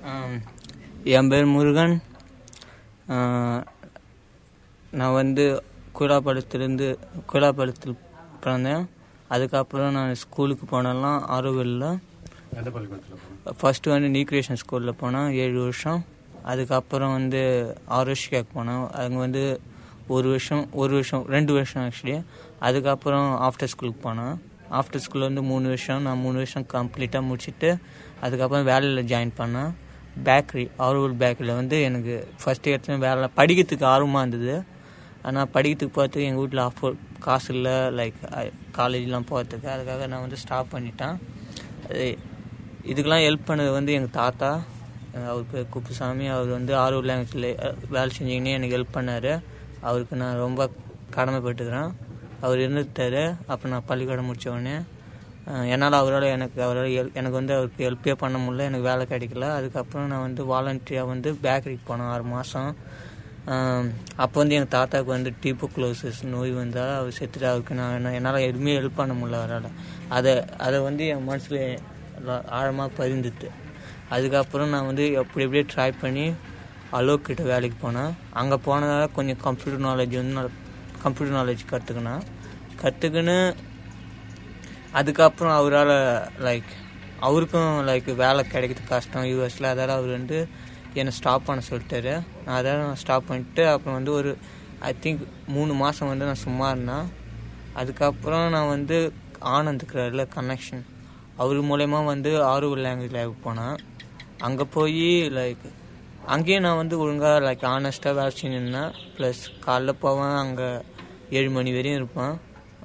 ஆம், என் பேர் முருகன் ஆ, நான் வந்து குலாப்பாளத்திலேருந்து குலாப்பாளத்தில் பிறந்தேன் அதுக்கப்புறம் நான் ஸ்கூலுக்கு போனெல்லாம் ஆரோவில்ல எந்த பள்ளிக்கூடத்தில் போகணும் ஃபஸ்ட்டு வந்து நியூக்ரியேஷன் ஸ்கூலில் போனேன் ஏழு வருஷம் அதுக்கப்புறம் வந்து ஆரோஷியாக்கு போனேன் அங்கே வந்து ஒரு வருஷம் ஒரு வருஷம் ரெண்டு வருஷம் ஆக்சுவலி அதுக்கப்புறம் ஆஃப்டர் ஸ்கூலுக்கு போனேன் ஆஃப்டர் ஸ்கூலில் வந்து மூணு வருஷம் நான் மூணு வருஷம் கம்ப்ளீட்டாக முடிச்சுட்டு அதுக்கப்புறம் வேலையில் ஜாயின் பண்ணேன் பேக்கரி ஆரோவில் பேக்கரியில் வந்து எனக்கு ஃபஸ்ட்டு எடுத்து வேலை படிக்கிறதுக்கு ஆர்வமாக இருந்தது ஆனால் படிக்கிறதுக்கு போகிறதுக்கு எங்கள் வீட்டில் அஃபோர்ட் காசு இல்லை லைக் காலேஜ்லாம் போகிறதுக்கு அதுக்காக நான் வந்து ஸ்டாப் பண்ணிட்டேன் அது இதுக்கெல்லாம் ஹெல்ப் பண்ணது வந்து எங்கள் தாத்தா அஹ் அவர் பேர் குப்புசாமி அவர் வந்து ஆரூர் லாங்குவேஜில் வேலை செஞ்சிங்கன்னே எனக்கு ஹெல்ப் பண்ணார் அவருக்கு நான் ரொம்ப கடமைப்பட்டுக்கிறேன் அவர் இருந்துட்டார் அப்போ நான் பள்ளிக்கூடம் முடிச்ச உடனே அஹ் என்னால் அவரால் எனக்கு அவரால் ஹெல்ப் எனக்கு வந்து அவருக்கு ஹெல்ப்பே பண்ண முடியல எனக்கு வேலை கிடைக்கல அதுக்கப்புறம் நான் வந்து வாலண்டியராக வந்து பேக்கரிக்கு போனேன் ஆறு மாதம் அப்போ வந்து எங்கள் தாத்தாவுக்கு வந்து டீப்போக்ளோசிஸ் நோய் வந்தால் அவர் செத்துட்டு அவருக்கு நான் என்ன- என்னால் எதுவுமே ஹெல்ப் பண்ண முடியல அவரால் அதை அதை வந்து என் மனசில் ஆழமாக பதிந்துட்டு அதுக்கப்புறம் நான் வந்து எப்படி எப்படியே ட்ரை பண்ணி அலோக் கிட்ட வேலைக்கு போனேன் அங்கே போனதால கொஞ்சம் கம்ப்யூட்டர் நாலேஜ் வந்து நான் கம்ப்யூட்டர் நாலேஜ் கற்றுக்கினேன் கற்றுக்கின்னு அதுக்கப்புறம் அவரால் லைக் அவருக்கும் லைக் வேலை கிடைக்கிறது கஷ்டம் யூஎஸில் அதால் அவர் வந்து என்னை ஸ்டாப் பண்ண சொல்லிட்டாரு நான் அதால் நான் ஸ்டாப் பண்ணிட்டு அப்புறம் வந்து ஒரு ஐ திங்க் மூணு மாதம் வந்து நான் சும்மா இருந்தேன் அதுக்கப்புறம் நான் வந்து ஆனந்த் இருக்கிறாருல கனெக்ஷன் அவர் மூலயமா வந்து ஆரூர் லாங்குவேஜ் லேபுக்கு போனேன் அங்கே போய் லைக் அங்கேயும் நான் வந்து ஒழுங்காக லைக் ஆனஸ்ட்டாக வேலை செஞ்சுருந்தேன் ப்ளஸ் காலைல போவேன் அங்கே ஏழு மணி வரையும் இருப்பேன்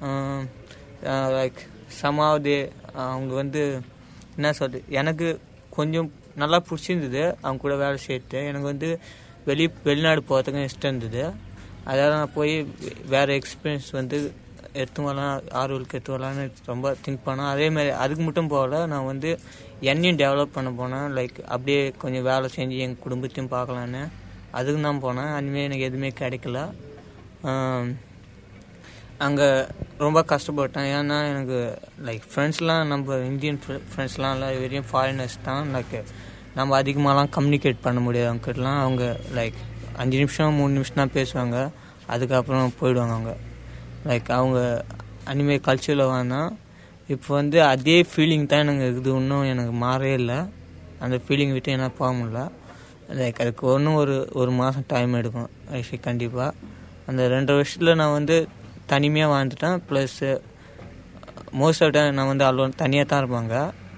லைக் சமாவது அவங்க வந்து என்ன சொல்றது எனக்கு கொஞ்சம் நல்லா பிடிச்சிருந்தது அவங்க கூட வேலை செய்யறது எனக்கு வந்து வெளி வெளிநாடு போகிறதுக்கும் இஷ்டம் இருந்தது அதாவது நான் போய் வேறு எக்ஸ்பீரியன்ஸ் வந்து எடுத்து வரலாம் ஆர்வலுக்கு எடுத்து வரலான்னு ரொம்ப திங்க் பண்ணேன் அதே மாதிரி அதுக்கு மட்டும் போகல நான் வந்து என்னையும் டெவலப் பண்ண போனேன் லைக் அப்படியே கொஞ்சம் வேலை செஞ்சு எங்கள் குடும்பத்தையும் பார்க்கலான்னு அதுக்கு தான் போனேன் அனிமே எனக்கு எதுவுமே கிடைக்கல ஆம், அங்கே ரொம்ப கஷ்டப்பட்டேன் ஏன்னா எனக்கு லைக் ஃப்ரெண்ட்ஸ்லாம் நம்ம இந்தியன் ஃப்ரெண்ட்ஸ்லாம் இல்லை வெறும் ஃபாரினர்ஸ் தான் லைக் நம்ம அதிகமாகலாம் கம்யூனிகேட் பண்ண முடியாது அவங்ககிட்டலாம் அவங்க லைக் அஞ்சு நிமிஷம் மூணு நிமிஷம் தான் பேசுவாங்க அதுக்கப்புறம் போயிடுவாங்க அவங்க லைக் அவங்க அனிமே கல்ச்சரில் வேணாம் இப்போ வந்து அதே ஃபீலிங் தான் எனக்கு இருக்குது இன்னும் எனக்கு மாறவே இல்லை அந்த ஃபீலிங் விட்டு என்ன போக முடியல லைக் அதுக்கு ஒன்றும் ஒரு ஒரு மாதம் டைம் எடுக்கும் ஆக்சுவலி கண்டிப்பாக அந்த ரெண்டு வருஷத்தில் நான் வந்து தனிமையாக வாழ்ந்துட்டேன் ப்ளஸ் மோஸ்ட் ஆஃப் டைம் நான் வந்து அலோன் தனியாக தான் இருப்பாங்க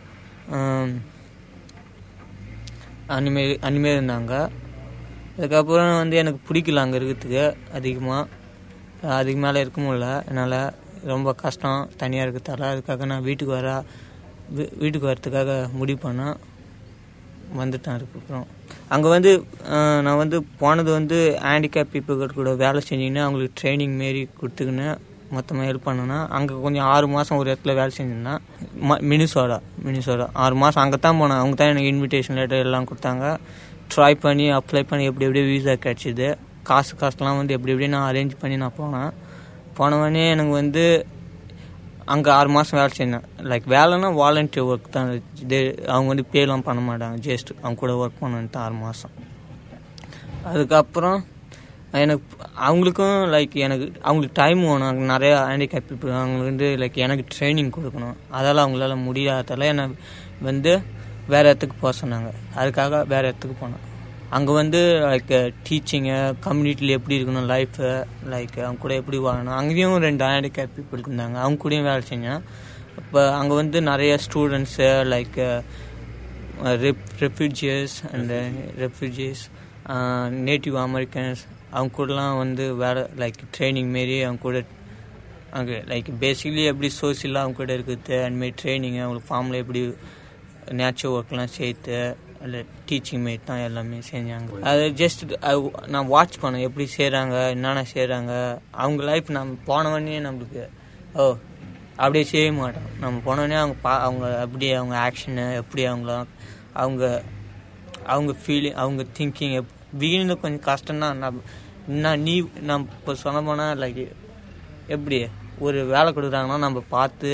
அனிமே அனிமே இருந்தாங்க அதுக்கப்புறம் வந்து எனக்கு பிடிக்கல அங்கே இருக்கிறதுக்கு அதிகமாக அதுக்கு மேலே இருக்க முடியல என்னால் ரொம்ப கஷ்டம் தனியாக இருக்கிறதால அதுக்காக நான் வீட்டுக்கு வர வீ- வீட்டுக்கு வரத்துக்காக முடிவு பண்ணேன் வந்துட்டேன் அதுக்கப்புறம் அங்கே வந்து அஹ், நான் வந்து போனது வந்து ஹேண்டிகேப் பீப்புள் கூட வேலை செஞ்சுக்கின்னு அவங்களுக்கு ட்ரைனிங் மாரி கொடுத்துக்கின்னு மொத்தமாக ஹெல்ப் பண்ணேன்னா அங்கே கொஞ்சம் ஆறு மாதம் ஒரு இடத்துல வேலை செஞ்சிருந்தேன் ம மினிசோடா மினிசோடா ஆறு மாதம் அங்கே தான் போனேன் அவங்க தான் எனக்கு இன்விடேஷன் லெட்டர் எல்லாம் கொடுத்தாங்க ட்ரை பண்ணி அப்ளை பண்ணி எப்படி எப்படி வீசா கிடச்சிது காசு காசுலாம் வந்து எப்படி எப்படி நான் அரேஞ்ச் பண்ணி நான் போனேன் போனவொடனே எனக்கு வந்து அங்கே ஆறு மாதம் வேலை செஞ்சேன் லைக் வேலைன்னா வாலண்டியர் ஒர்க் தான் இது அவங்க வந்து பேலாம் பண்ண மாட்டாங்க ஜஸ்ட் அவங்க கூட ஒர்க் பண்ணன்ட்டு ஆறு மாதம் அதுக்கப்புறம் எனக்கு அவங்களுக்கும் லைக் எனக்கு அவங்களுக்கு டைம் வேணும் அங்கே நிறையா ஹேண்டிகேப் பீப்புள் அவங்களுக்கு வந்து லைக் எனக்கு ட்ரைனிங் கொடுக்கணும் அதால் அவங்களால முடியாதால என்னை வந்து வேறு இடத்துக்கு போக சொன்னாங்க அதுக்காக வேறு இடத்துக்கு போனேன் அங்கே வந்து லைக் டீச்சிங்கு கம்யூனிட்டியில் எப்படி இருக்கணும் லைஃபு லைக் அவங்க கூட எப்படி வாழணும் அங்கேயும் ரெண்டு ஹேண்டிகேப் பீப்புள் இருந்தாங்க அவங்க கூடயும் வேலை செஞ்சேன் இப்போ அங்கே வந்து நிறைய students like refugees and refugees native Americans அவங்க கூடலாம் வந்து வேறு லைக் ட்ரைனிங் மாரி அவங்க கூட அங்கே லைக் பேசிக்கலி எப்படி சோசியலாக அவங்க கூட இருக்குது அந்தமாரி ட்ரைனிங் அவங்களுக்கு ஃபார்மில் எப்படி நேச்சுரல் ஒர்க்லாம் சேர்த்து இல்லை டீச்சிங் மாரி தான் எல்லாமே செஞ்சாங்க அது ஜஸ்ட் நான் வாட்ச் பண்ணேன் எப்படி செய்கிறாங்க என்னென்ன செய்கிறாங்க அவங்க லைஃப் நம்ம போனவொடனே நம்மளுக்கு ஓ அப்படியே செய்ய மாட்டோம் நம்ம போனோடனே அவங்க பா அவங்க அப்படியே அவங்க ஆக்ஷனு எப்படி அவங்கள அவங்க அவங்க ஃபீலிங் அவங்க திங்கிங் பிகினிங்கில் கொஞ்சம் கஷ்டம்தான் நம்ம நான் நீ நம்ம இப்போ சொல்ல போனால் லைக் எப்படி ஒரு வேலை கொடுக்குறாங்கன்னா நம்ம பார்த்து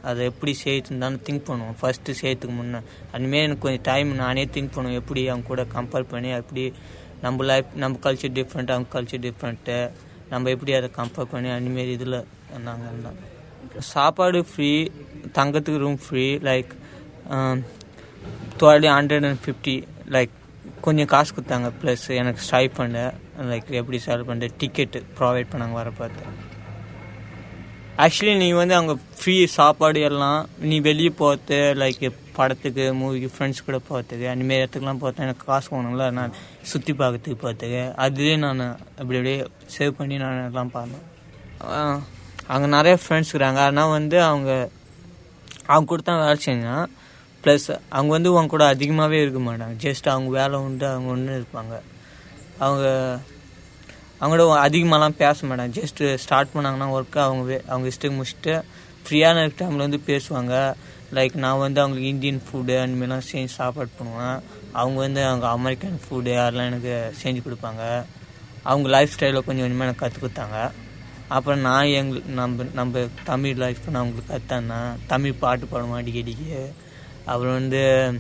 அதை எப்படி செய்யறதுன்னு திங்க் பண்ணுவோம் ஃபஸ்ட்டு செய்யறதுக்கு முன்னே அதுமாரி எனக்கு கொஞ்சம் டைம் நானே திங்க் பண்ணுவேன் எப்படி அவங்க கூட கம்பேர் பண்ணி எப்படி நம்ம லைஃப் நம்ம கல்ச்சர் டிஃப்ரெண்ட் அவங்க கல்ச்சர் டிஃப்ரெண்ட்டு நம்ம எப்படி அதை கம்பேர் பண்ணி அந்தமாரி இதில் நாங்கள் சாப்பாடு ஃப்ரீ தங்கத்துக்கு room free like twelve hundred and fifty like கொஞ்சம் காசு கொடுத்தாங்க ப்ளஸ் எனக்கு ஸ்ட்ரை பண்ண லைக் எப்படி செலவு பண்ண டிக்கெட்டு ப்ரொவைட் பண்ணாங்க வர பார்த்து ஆக்சுவலி நீ வந்து அவங்க ஃப்ரீ சாப்பாடு எல்லாம் நீ வெளியே போகிறது லைக் படத்துக்கு மூவிக்கு ஃப்ரெண்ட்ஸ் கூட போகிறதுக்கு அந்தமாரி இடத்துக்குலாம் பார்த்தா எனக்கு காசு போகணும்ல நான் சுற்றி பார்க்கறதுக்கு போகிறதுக்கு அதுலேயே நான் அப்படி அப்படியே சேவ் பண்ணி நான் எல்லாம் பார்த்தேன் அங்கே நிறைய ஃப்ரெண்ட்ஸ் இருக்கிறாங்க ஆனால் வந்து அவங்க அவங்க கூட தான் வேலை செஞ்சான் ப்ளஸ் அவங்க வந்து அவங்க கூட அதிகமாகவே இருக்க மாட்டாங்க ஜஸ்ட் அவங்க வேலை உண்டு அவங்க ஒன்று இருப்பாங்க அவங்க அவங்களோட அதிகமாகலாம் பேச மாட்டாங்க ஜஸ்ட் ஸ்டார்ட் பண்ணாங்கன்னா ஒர்க்கு அவங்க வே- அவங்க இஷ்டத்துக்கு முடிச்சுட்டு ஃப்ரீயான டைமில் வந்து பேசுவாங்க லைக் நான் வந்து அவங்களுக்கு இந்தியன் ஃபுட்டு அந்தமாரிலாம் செஞ்சு சாப்பாடு பண்ணுவேன் அவங்க வந்து அவங்க அமெரிக்கன் ஃபுட்டு அதெல்லாம் எனக்கு செஞ்சு கொடுப்பாங்க அவங்க லைஃப் ஸ்டைலை கொஞ்சம் கொஞ்சமாக எனக்கு கற்றுக் கொடுத்தாங்க அப்புறம் நான் எங்கள் நம்ம நம்ம தமிழ் லைஃப் நான் அவங்களுக்கு கற்றேன்னா தமிழ் பாட்டு பாடுவேன் அடிக்கடிக்கு அப்புறம் வந்து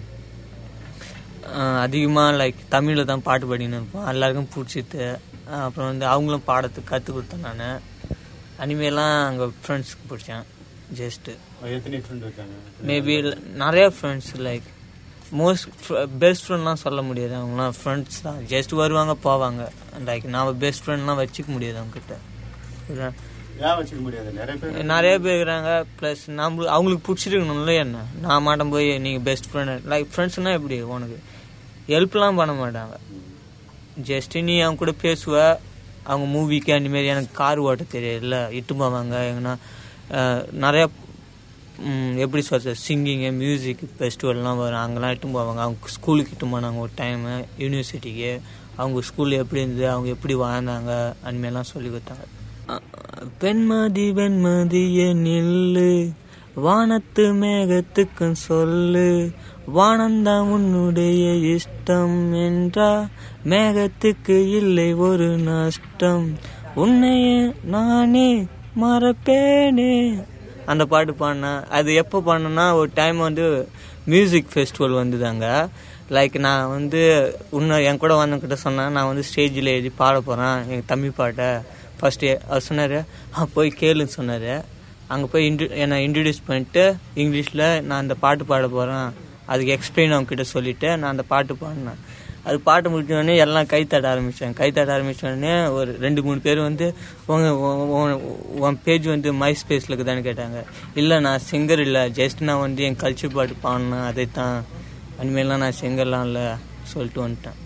அதிகமாக லைக் தமிழில் தான் பாட்டு பாடின்னு இருப்போம் எல்லாருக்கும் பிடிச்சிது அப்புறம் வந்து அவங்களும் பாடத்துக்கு கற்றுக் கொடுத்தேன் நான் அனிமேலாம் அங்கே ஃப்ரெண்ட்ஸ்க்கு பிடிச்சேன் ஜஸ்ட்டு எத்தனை ஃப்ரெண்ட் இருக்காங்க மேபி நிறைய ஃப்ரெண்ட்ஸ் லைக் மோஸ்ட் பெஸ்ட் ஃப்ரெண்ட்லாம் சொல்ல முடியாது அவங்களாம் ஃப்ரெண்ட்ஸ் தான் ஜஸ்ட் வருவாங்க போவாங்க லைக் நான் பெஸ்ட் ஃப்ரெண்ட்லாம் வச்சுக்க முடியாது அவங்ககிட்ட புரியுதா? ஏன் வச்சுக்க முடியாது நிறைய பேர் நிறைய பேர் இருக்கிறாங்க ப்ளஸ் நம்ம அவங்களுக்கு பிடிச்சிருக்கணும்ல என்ன நான் மாட்டம் போய் நீங்கள் பெஸ்ட் ஃப்ரெண்ட் லைக் ஃப்ரெண்ட்ஸ்னால் எப்படி உனக்கு ஹெல்ப்லாம் பண்ண மாட்டாங்க ஜஸ்ட் நீ அவங்க கூட பேசுவ அவங்க மூவிக்கு அந்தமாரி எனக்கு கார் ஓட்ட தெரியல இட்டு போவாங்க எங்கன்னா அஹ், நிறைய ம், எப்படி சொல்றது சிங்கிங்கு மியூசிக் ஃபெஸ்டிவல்லாம் வரும் அங்கெல்லாம் இட்டு போவாங்க அவங்க ஸ்கூலுக்கு இட்டு போனாங்க ஒரு டைமு யூனிவர்சிட்டிக்கு அவங்க ஸ்கூல் எப்படி இருந்தது அவங்க எப்படி வாழ்ந்தாங்க அந்தமாரிலாம் சொல்லி கொடுத்தாங்க அஹ், பெண்மதி வெண்மதியே நில்லு வானத்து மேகத்துக்கும் சொல்லு வானந்தான் உன்னுடைய இஷ்டம் என்றா மேகத்துக்கு இல்லை ஒரு நஷ்டம் உன்னையே நானே மறப்பேனே அந்த பாட்டு பாடினேன் அது எப்போ பாடினேன்னா ஒரு டைம் வந்து மியூசிக் ஃபெஸ்டிவல் வந்ததாங்க லைக் நான் வந்து இன்னும் என் கூட வந்தவங்கிட்ட சொன்னேன் நான் வந்து ஸ்டேஜில் எழுதி பாட போகிறேன் எங்கள் தமிழ் பாட்டை ஃபஸ்ட்டு அவர் சொன்னார் ஆ போய் கேளுன்னு சொன்னார் அங்கே போய் இன்ட்ரு என்னை இன்ட்ரடியூஸ் பண்ணிட்டு இங்கிலீஷில் நான் அந்த பாட்டு பாட போகிறேன் அதுக்கு எக்ஸ்பிளைன் அவங்ககிட்ட சொல்லிவிட்டு நான் அந்த பாட்டு பாடினேன் அது பாட்டு முடிச்ச உடனே எல்லாம் கை தட்ட ஆரம்பித்தாங்க கை தட்ட ஆரம்பிச்ச உடனே ஒரு ரெண்டு மூணு பேர் வந்து உங்க உன்- உன்- உன் பேஜ் வந்து மை ஸ்பேஸில் இருக்குதான்னு கேட்டாங்க இல்லை நான் சிங்கர் இல்லை ஜஸ்ட் நான் வந்து என் கல்ச்சர் பாட்டு பாடினேன் அதை தான் அனிமேலாம் நான் சிங்கர்லாம் இல்லை சொல்லிட்டு வந்துட்டேன்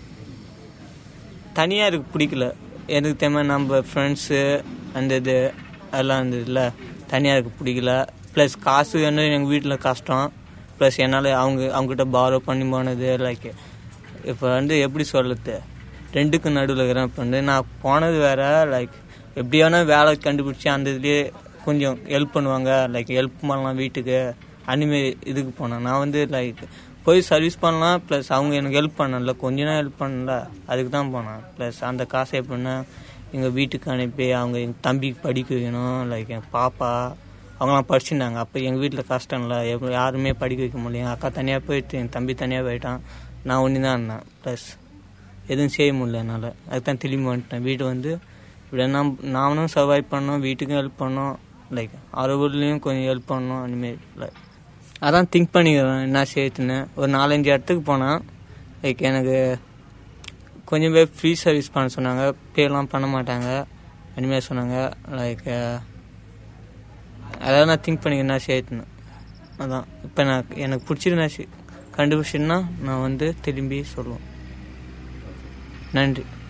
தனியாக எனக்கு பிடிக்கல எனக்கு தேவை நம்ம ஃப்ரெண்ட்ஸு அந்த இது அதெல்லாம் இருந்ததுல தனியாக எனக்கு பிடிக்கல ப்ளஸ் காசு வேணும் எங்கள் வீட்டில் கஷ்டம் ப்ளஸ் என்னால் அவங்க அவங்ககிட்ட பாரோ பண்ணி போனது லைக் இப்போ வந்து எப்படி சொல்லுது ரெண்டுக்கு நடுவில் இருக்கிறேன் இப்போ வந்து நான் போனது வேற லைக் எப்படியான வேலை கண்டுபிடிச்சி அந்த இதுலேயே கொஞ்சம் ஹெல்ப் பண்ணுவாங்க லைக் ஹெல்ப் பண்ணலாம் வீட்டுக்கு அனிமே இதுக்கு போனேன் நான் வந்து லைக் போய் சர்வீஸ் பண்ணலாம் ப்ளஸ் அவங்க எனக்கு ஹெல்ப் பண்ணல கொஞ்ச நேரம் ஹெல்ப் பண்ணல அதுக்கு தான் போனேன் ப்ளஸ் அந்த காசை எப்படின்னா எங்கள் வீட்டுக்கு அனுப்பி அவங்க எங்கள் தம்பிக்கு படிக்க வைக்கணும் லைக் என் பாப்பா அவங்களாம் படிச்சிருந்தாங்க அப்போ எங்கள் வீட்டில் கஷ்டம் இல்லை எப்ப- யாருமே படிக்க வைக்க முடியல எங்கள் அக்கா தனியாக போயிட்டு என் தம்பி தனியாக போயிட்டான் நான் ஒன்று தான் இருந்தேன் ப்ளஸ் எதுவும் செய்ய முடியல என்னால் அதுக்கு தான் திரும்பி வந்துட்டேன் வீடு வந்து இப்படி நான் நானும் சர்வைவ் பண்ணோம் வீட்டுக்கும் ஹெல்ப் பண்ணோம் லைக் அரபுலையும் கொஞ்சம் ஹெல்ப் பண்ணோம் அந்தமாரி லைக் அதான் திங்க் பண்ணிக்கிறேன் என்ன செய்யுதுன்னு ஒரு நாலஞ்சு இடத்துக்கு போனேன் லைக் எனக்கு கொஞ்சம் பேர் ஃப்ரீ சர்வீஸ் பண்ண சொன்னாங்க பேலாம் பண்ண மாட்டாங்க அந்தமாரி சொன்னாங்க லைக் அதாவது நான் திங்க் பண்ணிக்கிறேன் என்ன செய்யுதுன்னு அதான் இப்போ நான் எனக்கு பிடிச்சிருந்தா கண்டுபிடிச்சின்னா நான் வந்து திரும்பி சொல்லுவேன் நன்றி